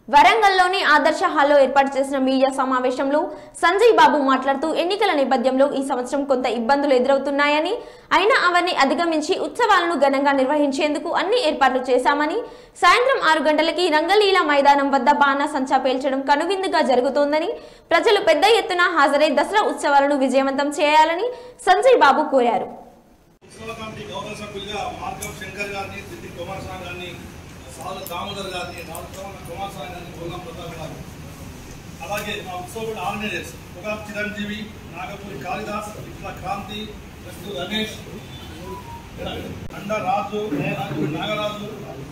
వరంగల్లోని ఆదర్శ హాల్లో ఏర్పాటు చేసిన మీడియా సమావేశంలో సంజయ్ బాబు మాట్లాడుతూ ఎన్నికల నేపథ్యంలో ఈ సంవత్సరం కొంత ఇబ్బందులు ఎదురవుతున్నాయని అయినా అవన్నీ అధిగమించి ఉత్సవాలను ఘనంగా నిర్వహించేందుకు అన్ని ఏర్పాట్లు చేశామని సాయంత్రం ఆరు గంటలకి రంగలీల మైదానం వద్ద బాణా సంచా పేల్చడం కనువిందుగా జరుగుతోందని ప్రజలు పెద్ద ఎత్తున హాజరై దసరా ఉత్సవాలను విజయవంతం చేయాలని సంజయ్ బాబు కోరారు ఉత్సవ కమిటీ గౌరవ సభ్యులుగా మార్గం శంకర్ గారిని సిద్ధి కుమారస్వామి గారిని సాధు దామోదర్ గారిని రామచరణ కుమారస్వామి గారిని గోగం ప్రతాప్ గారు అలాగే మా ఉత్సవ కూడా ఆర్గనైజర్స్ ఒక చిరంజీవి నాగపూరి కాళిదాస్ ఇట్లా క్రాంతి ఎస్ రమేష్ అండ రాజు నాగపూరి నాగరాజు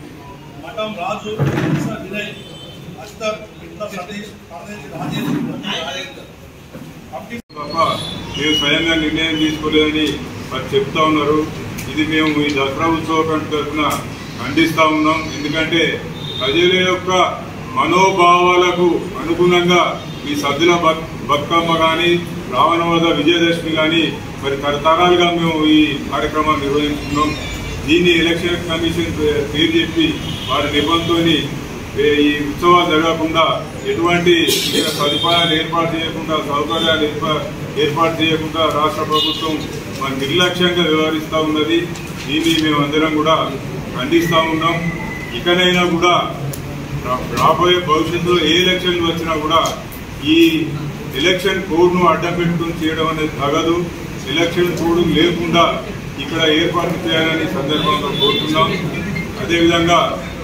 మఠం రాజు ఇట్ల వినయ్ అఖ్తర్ ఇట్ల సతీష్ పరదేశి రాజేష్ రాజేందర్ కమిటీ తప్ప మేము స్వయంగా నిర్ణయం తీసుకోలేదని వారు చెప్తా ఉన్నారు ఇది మేము ఈ దసరా ఉత్సవ కమిటీ తరఫున ఖండిస్తా ఉన్నాం ఎందుకంటే ప్రజల యొక్క మనోభావాలకు అనుగుణంగా ఈ సద్దుల బత్ బతుకమ్మ కానీ రావణవద విజయదశమి కానీ మరి తరతరాలుగా మేము ఈ కార్యక్రమాన్ని నిర్వహిస్తున్నాం దీన్ని ఎలక్షన్ కమిషన్ పేరు చెప్పి వారి నిబంధనతోని ఏ ఈ ఉత్సవాలు జరగకుండా ఎటువంటి ఇతర సదుపాయాలు ఏర్పాటు చేయకుండా సౌకర్యాలు ఏర్పా- ఏర్పాటు చేయకుండా రాష్ట్ర ప్రభుత్వం మన నిర్లక్ష్యంగా వ్యవహరిస్తూ ఉన్నది దీన్ని మేమందరం కూడా ఖండిస్తూ ఉన్నాం ఇకనైనా కూడా రా- రాబోయే భవిష్యత్తులో ఏ ఎలక్షన్లు వచ్చినా కూడా ఈ ఎలక్షన్ కోడ్ను అడ్డం పెట్టుకుని చేయడం అనేది తగదు ఎలక్షన్ కోడ్ లేకుండా ఇక్కడ ఏర్పాటు చేయాలని సందర్భంగా కోరుతున్నాం అదేవిధంగా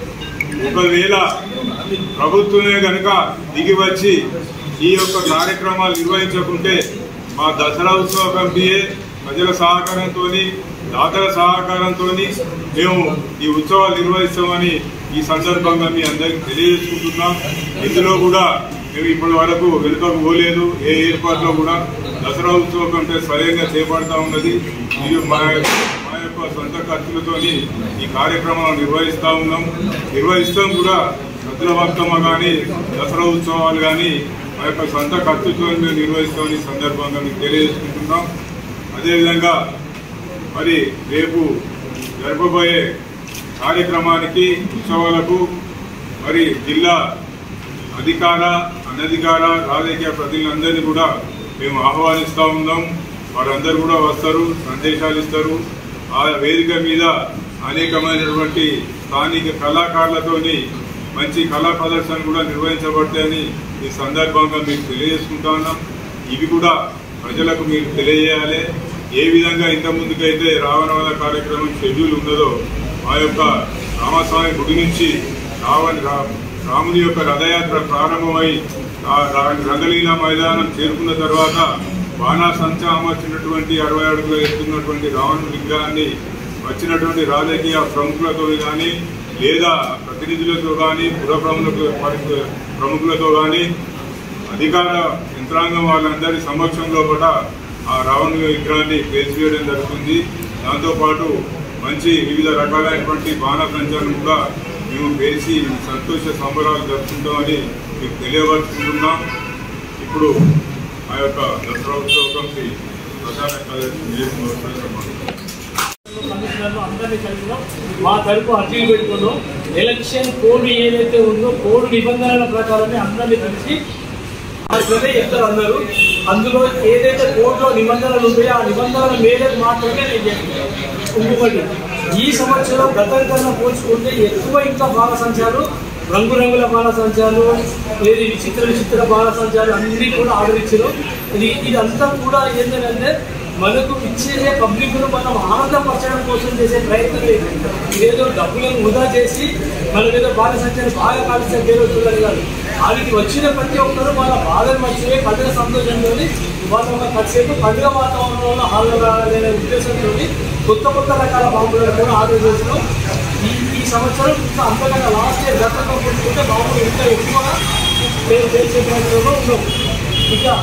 ఒకవేళ ప్రభుత్వమే గనక దిగి వచ్చి ఈ యొక్క కార్యక్రమాలు నిర్వహించకుంటే మా దసరా ఉత్సవ కమిటీయే ప్రజల సహకారంతో దాతల సహకారంతో మేము ఈ ఉత్సవాలు నిర్వహిస్తామని ఈ సందర్భంగా మీ అందరికి తెలియజేసుకుంటున్నాం ఇందులో కూడా మేము ఇప్పటి వరకు వెనుకకు పోలేదు ఏ ఏర్పాట్లో కూడా దసరా ఉత్సవ కమిటీ స్వయంగా చేపడతా ఉన్నది ఇది మా మా యొక్క సొంత ఖర్చులతోని ఈ కార్యక్రమాలు నిర్వహిస్తా ఉన్నాం నిర్వహిస్తాం కూడా సద్దుల బతుకమ్మ కానీ దసరా ఉత్సవాలు కానీ మా యొక్క సొంత ఖర్చుతో మేము నిర్వహిస్తామని ఈ సందర్భంగా మీకు తెలియజేసుకుంటున్నాం అదేవిధంగా మరి రేపు జరపబోయే కార్యక్రమానికి ఉత్సవాలకు మరి జిల్లా అధికార అనధికార రాజకీయ ప్రతినిధులందరినీ కూడా మేము ఆహ్వానిస్తూ ఉన్నాం వారందరూ కూడా వస్తారు సందేశాలు ఇస్తారు ఆ వేదిక మీద అనేకమైనటువంటి స్థానిక కళాకారులతోని మంచి కళా ప్రదర్శన కూడా నిర్వహించబడతాయని ఈ సందర్భంగా మీకు తెలియజేసుకుంటా ఉన్నాం ఇవి కూడా ప్రజలకు మీరు తెలియజేయాలి ఏ విధంగా ఇంత ముందుకైతే రావణవన కార్యక్రమం షెడ్యూల్ ఉన్నదో ఆ యొక్క రామస్వామి గుడి నుంచి రావణ రా- రాముని యొక్క రథయాత్ర ప్రారంభమై ఆ రా- రంగలీల మైదానం చేరుకున్న తర్వాత బాణాసంచా అమర్చినటువంటి అరవై అడుగుల ఎత్తున్నటువంటి రావణుడి విగ్రహాన్ని వచ్చినటువంటి రాజకీయ ప్రముఖులతో కానీ లేదా ప్రతినిధులతో కానీ పుర ప్రముఖులతో పరి- ప్రముఖులతో కానీ అధికార యంత్రాంగం వాళ్ళందరి సమక్షంలో కూడా ఆ రావణ విగ్రహాన్ని పేల్చివేయడం జరుగుతుంది దాంతోపాటు మంచి వివిధ రకాలైనటువంటి బాణ సంచారం కూడా మేము పేల్చి సంతోష సంబరాలు జరుపుకుంటామని మీకు తెలియపరుచుకుంటున్నాం ఇప్పుడు ఆ యొక్క దసరా ఉత్సవ కమిటీ ప్రధాన కార్యదర్శి విజయ్ కుమార్ సార్ మాట్లాడుతున్నారు. కమిషనర్లు అందరినీ కలిపినాం మా తరపు అర్జీ పెట్టుకున్నాం ఎలక్షన్ కోడ్ ఏదైతే ఉందో కోడ్ నిబంధనల ప్రకారమే అందరినీ కలిసి అట్లనే ఇద్దరు అందరూ అందులో ఏదైతే కోడ్లో నిబంధనలు ఉంటాయో ఆ నిబంధనల మేరకు మాత్రమే నేను చెప్తున్నాను ఇంకొకటి ఈ సంవత్సరం గతం కన్నా పోల్చుకుంటే ఎక్కువ ఇంకా బాల సంచాలు రంగురంగుల బాల సంచాలు ఏది విచిత్ర విచిత్ర బాల సంచాలు అన్ని కూడా ఆర్డర్ ఇచ్చారు ఇది ఇదంతా కూడా ఏంటంటే మనకు ఇచ్చే పబ్లిక్ ను మనం ఆనందపరచడం కోసం చేసే ప్రయత్నం లేదు ఇదేదో డబ్బులను వృధా చేసి మనం ఏదో బాల సంచారం బాగా కాలిస్తే పేరు చూడాలి కాదు వాళ్ళకి వచ్చిన ప్రతి ఒక్కరు వాళ్ళ బాధను మర్చిపోయి పండుగ సంతోషంతో వాళ్ళ ఒక కాసేపు పండుగ వాతావరణంలో హాజరనే ఉద్దేశంతో కొత్త కొత్త రకాల బాంబులను కూడా ఆర్డర్ చేసినాం ఈ ఈ సంవత్సరం ఇంకా అంతకన్నా లాస్ట్ ఇయర్ గతంలో పోల్చుకుంటే బాంబులు ఇంకా ఎక్కువగా పేరు చేసే ప్రయత్నంలో ఉన్నాం ఇంకా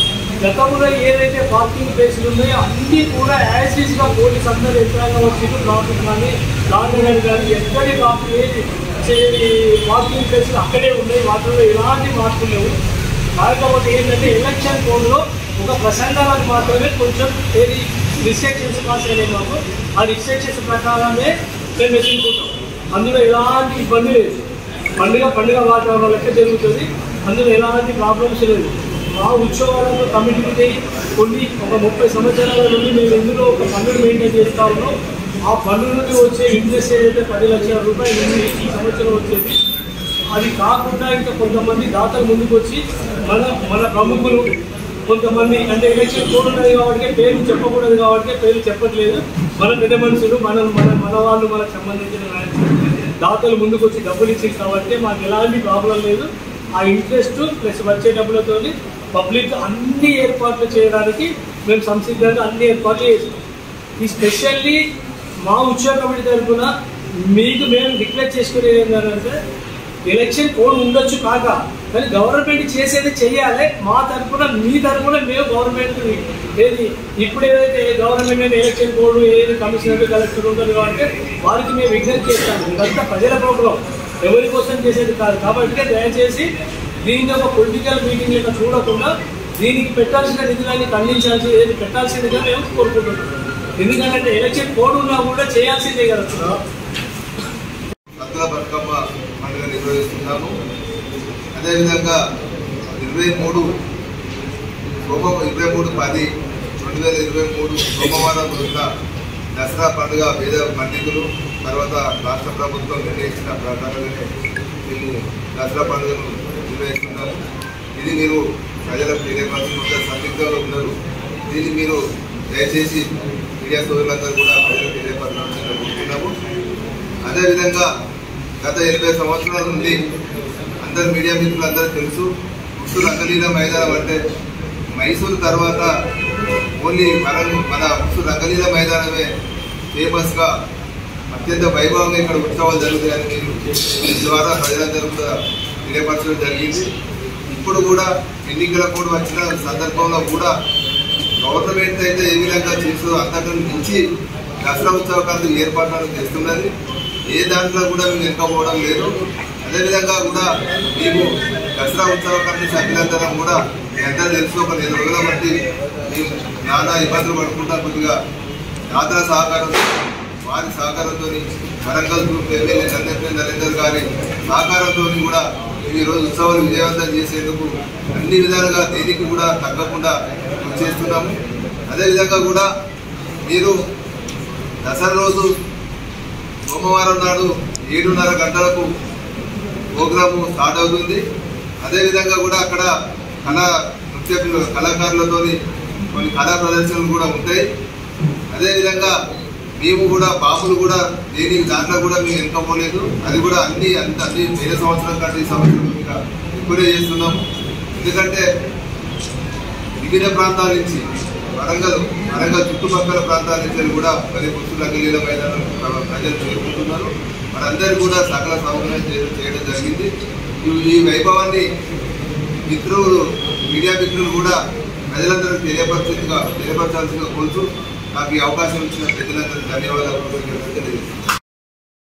గతంలో ఏదైతే పార్కింగ్ ప్లేసులు ఉన్నాయో అన్నీ కూడా యాసిస్ గా పోలీస్ అందరూ ఎక్కడైనా వచ్చి ట్రాఫిక్ కానీ లాంగ్ కానీ ఎక్కడి ట్రాఫిక్ ఏది చేయని పార్కింగ్ ప్లేసులు అక్కడే ఉన్నాయి వాటిలో ఎలాంటి మార్పులు లేవు కాకపోతే ఏంటంటే ఎలక్షన్ కోడ్లో ఒక ప్రసంగాలకు మాత్రమే కొంచెం ఏది రిస్ట్రిక్షన్స్ మాత్రమే మాకు ఆ రిస్ట్రిక్షన్స్ ప్రకారమే మేము ఎదుర్కొంటాం అందులో ఎలాంటి ఇబ్బంది లేదు పండుగ పండుగ వాతావరణం లెక్క జరుగుతుంది అందులో ఎలాంటి ప్రాబ్లమ్స్ లేదు మా ఉత్సవాలలో కమిటీకి కొన్ని ఒక ముప్పై సంవత్సరాల నుండి మేము ఇందులో ఒక పన్నును మెయింటైన్ చేస్తా ఉన్నాం ఆ పన్ను నుండి వచ్చే ఇంట్రెస్ట్ ఏదైతే పది లక్షల రూపాయలు ఉంది ఈ సంవత్సరం వచ్చేది అది కాకుండా ఇంకా కొంతమంది దాతలు ముందుకు వచ్చి మన మన ప్రముఖులు కొంతమంది అంటే ఎలక్షన్ కోడ్ ఉన్నది కాబట్టి పేర్లు చెప్పకూడదు కాబట్టి పేర్లు చెప్పట్లేదు మన పెద్ద మనుషులు మన మన మన వాళ్ళు మనకు సంబంధించిన నాయకులు దాతలు ముందుకు వచ్చి డబ్బులు ఇచ్చింది కాబట్టి మాకు ఎలాంటి ప్రాబ్లం లేదు ఆ ఇంట్రెస్ట్ ప్లస్ వచ్చే డబ్బులతో పబ్లిక్ అన్ని ఏర్పాట్లు చేయడానికి మేము సంసిద్ధంగా అన్ని ఏర్పాట్లు చేస్తాం ఈ స్పెషల్లీ మా ఉత్సవ కమిటీ తరఫున మీకు మేము డిక్లేర్ చేసుకునేది ఏంటంటే ఎలక్షన్ కోడ్ ఉండొచ్చు కాక కానీ గవర్నమెంట్ చేసేది చెయ్యాలి మా తరఫున మీ తరఫున మేము గవర్నమెంట్ ఏది ఇప్పుడు ఏదైతే గవర్నమెంట్ ఎలక్షన్ కోడ్ ఏది కమిషనర్ కలెక్టర్ ఉంటుంది కాబట్టి వారికి మేము విజ్ఞప్తి చేస్తాము ఇదంతా ప్రజల ప్రోగ్రాం ఎవరి కోసం చేసేది కాదు కాబట్టి దయచేసి దీన్ని ఒక పొలిటికల్ మీటింగ్ లెక్క చూడకుండా దీనికి పెట్టాల్సిన నిధులన్నీ ఖండించాల్సి ఏది పెట్టాల్సిందిగా మేము కోరుకుంటున్నాం ఎందుకంటే ఎలక్షన్ కోడ్ ఉన్నా కూడా చేయాల్సిందే కదా సత్తుల బతుకమ్మ పండుగ నిర్వహిస్తున్నాము అదేవిధంగా ఇరవై మూడు సోమ ఇరవై మూడు పది రెండు వేల ఇరవై మూడు సోమవారం రోజున దసరా పండుగ వేద పండితులు తర్వాత రాష్ట్ర ప్రభుత్వం నిర్ణయించిన ప్రకారంగానే మేము దసరా పండుగను నిర్వహిస్తున్నాము ఇది మీరు ప్రజలకు తెలియపరచుకుంటే సందిగ్ధంలో ఉన్నారు దీన్ని మీరు దయచేసి మీడియా సోదరులందరూ కూడా ప్రజలకు తెలియపరచాలని కోరుతున్నాము అదేవిధంగా గత ఎనభై సంవత్సరాల నుండి అందరు మీడియా మిత్రులు అందరూ తెలుసు ఉత్తు రంగలీల మైదానం అంటే మైసూరు తర్వాత ఓన్లీ మన మన ఉత్తు రంగలీల మైదానమే ఫేమస్గా అత్యంత వైభవంగా ఇక్కడ ఉత్సవాలు జరుగుతాయని మీరు దీని ద్వారా ప్రజలందరూ కూడా తెలియపరచడం జరిగింది ఇప్పుడు కూడా ఎన్నికల కూడా వచ్చిన సందర్భంలో కూడా గవర్నమెంట్ అయితే ఏ విధంగా చేస్తుందో అంతకంటే మించి దసరా ఉత్సవాలు ఏర్పాట్లను చేస్తున్నది ఏ దాంట్లో కూడా మేము వెనుకపోవడం లేదు అదేవిధంగా కూడా మేము దసరా ఉత్సవ కమిటీ సభ్యులందరం కూడా మీ అందరూ తెలుసు ఒక నెల రోజుల బట్టి మేము నానా ఇబ్బందులు పడుకుంటా కొద్దిగా దాతల సహకారంతో వారి సహకారంతో వరంగల్ గ్రూప్ ఎమ్మెల్యే నందన్ నరేందర్ గారి సహకారంతో కూడా మేము ఈరోజు ఉత్సవాలు విజయవంతం చేసేందుకు అన్ని విధాలుగా దేనికి కూడా తగ్గకుండా కృషి చేస్తున్నాము అదేవిధంగా కూడా మీరు దసరా రోజు సోమవారం నాడు ఏడున్నర గంటలకు ప్రోగ్రాము స్టార్ట్ అవుతుంది అదేవిధంగా కూడా అక్కడ కళా నృత్య కళాకారులతో కొన్ని కళా ప్రదర్శనలు కూడా ఉంటాయి అదేవిధంగా మేము కూడా బాబులు కూడా దేనికి దాంట్లో కూడా మేము వెనుకపోలేదు అది కూడా అన్ని అంత అన్ని వేల సంవత్సరం కంటే ఈ సంవత్సరం ఇంకా ఎక్కువనే చేస్తున్నాము ఎందుకంటే వివిధ ప్రాంతాల నుంచి వరంగల్ వరంగల్ చుట్టుపక్కల ప్రాంతాల నుంచి కూడా మరి పుస్తుల గలీల మైదానం ప్ర- ప్రజలు చేరుకుంటున్నారు మనందరూ కూడా సకల సౌకర్యం చే- చేయడం జరిగింది ఈ- ఈ వైభవాన్ని మిత్రులు మీడియా మిత్రులు కూడా ప్రజలందరికీ తెలియపరచుగా తెలియపరచాల్సిందిగా కోరుతూ నాకు ఈ అవకాశం ఇచ్చిన ప్రజలందరికీ ధన్యవాదాలు తెలియజేస్తున్నాను.